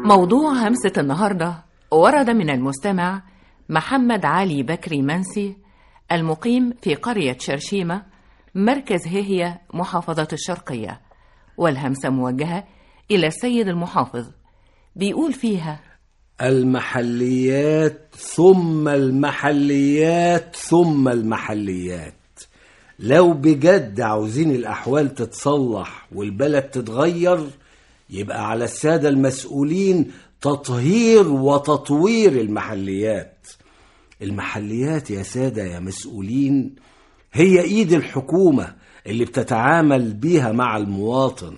موضوع همسة النهاردة ورد من المستمع محمد علي بكري منسي المقيم في قرية شرشيمة مركز هي محافظة الشرقية والهمسة موجهة إلى السيد المحافظ بيقول فيها المحليات ثم المحليات ثم المحليات لو بجد عاوزين الأحوال تتصلح والبلد تتغير يبقى على السادة المسؤولين تطهير وتطوير المحليات المحليات يا سادة يا مسؤولين هي ايد الحكومة اللي بتتعامل بيها مع المواطن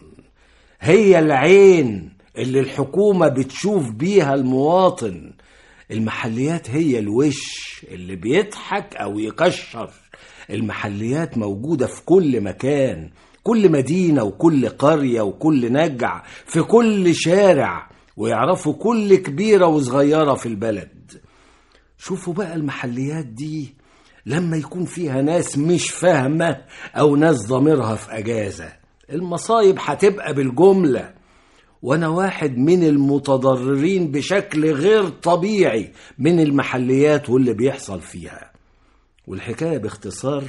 هي العين اللي الحكومة بتشوف بيها المواطن المحليات هي الوش اللي بيضحك او يكشر المحليات موجودة في كل مكان كل مدينة وكل قرية وكل نجع في كل شارع ويعرفوا كل كبيرة وصغيرة في البلد شوفوا بقى المحليات دي لما يكون فيها ناس مش فاهمة أو ناس ضميرها في أجازة المصايب هتبقى بالجملة وأنا واحد من المتضررين بشكل غير طبيعي من المحليات واللي بيحصل فيها والحكاية باختصار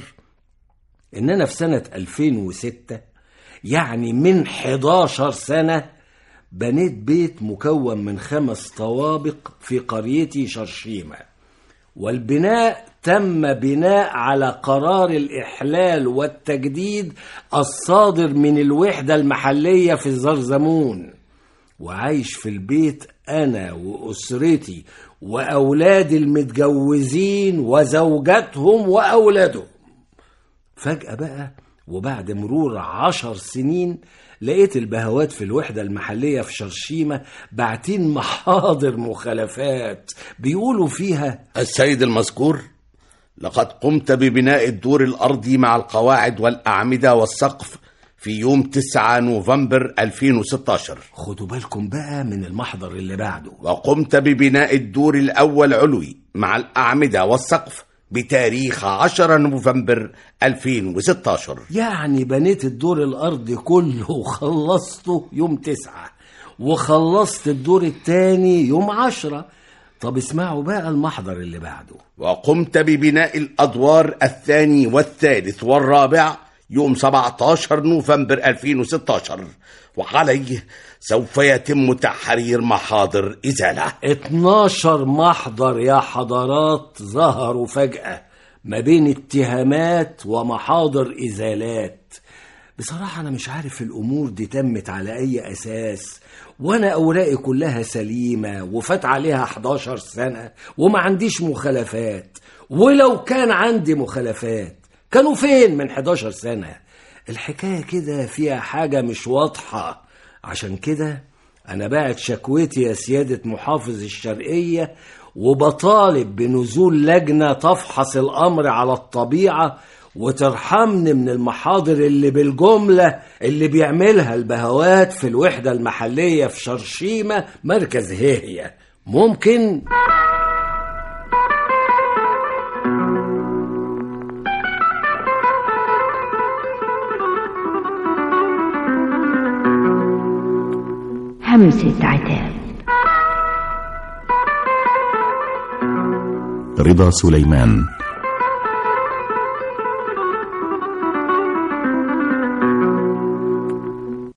إن أنا في سنة 2006 يعني من 11 سنة بنيت بيت مكون من خمس طوابق في قريتي شرشيمة والبناء تم بناء على قرار الإحلال والتجديد الصادر من الوحدة المحلية في الزرزمون وعايش في البيت أنا وأسرتي وأولادي المتجوزين وزوجاتهم وأولادهم فجأة بقى وبعد مرور عشر سنين لقيت البهوات في الوحدة المحلية في شرشيمة باعتين محاضر مخالفات بيقولوا فيها السيد المذكور لقد قمت ببناء الدور الأرضي مع القواعد والأعمدة والسقف في يوم 9 نوفمبر 2016 خدوا بالكم بقى من المحضر اللي بعده وقمت ببناء الدور الأول علوي مع الأعمدة والسقف بتاريخ 10 نوفمبر 2016 يعني بنيت الدور الأرضي كله وخلصته يوم تسعة وخلصت الدور التاني يوم عشرة طب اسمعوا بقى المحضر اللي بعده وقمت ببناء الأدوار الثاني والثالث والرابع يوم 17 نوفمبر 2016 وعليه سوف يتم تحرير محاضر إزالة 12 محضر يا حضرات ظهروا فجأة ما بين اتهامات ومحاضر إزالات بصراحة أنا مش عارف الأمور دي تمت على أي أساس وأنا أوراقي كلها سليمة وفات عليها 11 سنة وما عنديش مخالفات ولو كان عندي مخالفات كانوا فين من 11 سنة الحكاية كده فيها حاجة مش واضحة عشان كده أنا باعت شكوتي يا سيادة محافظ الشرقية وبطالب بنزول لجنة تفحص الأمر على الطبيعة وترحمني من المحاضر اللي بالجملة اللي بيعملها البهوات في الوحدة المحلية في شرشيمة مركز هيهية ممكن همسة عتاب رضا سليمان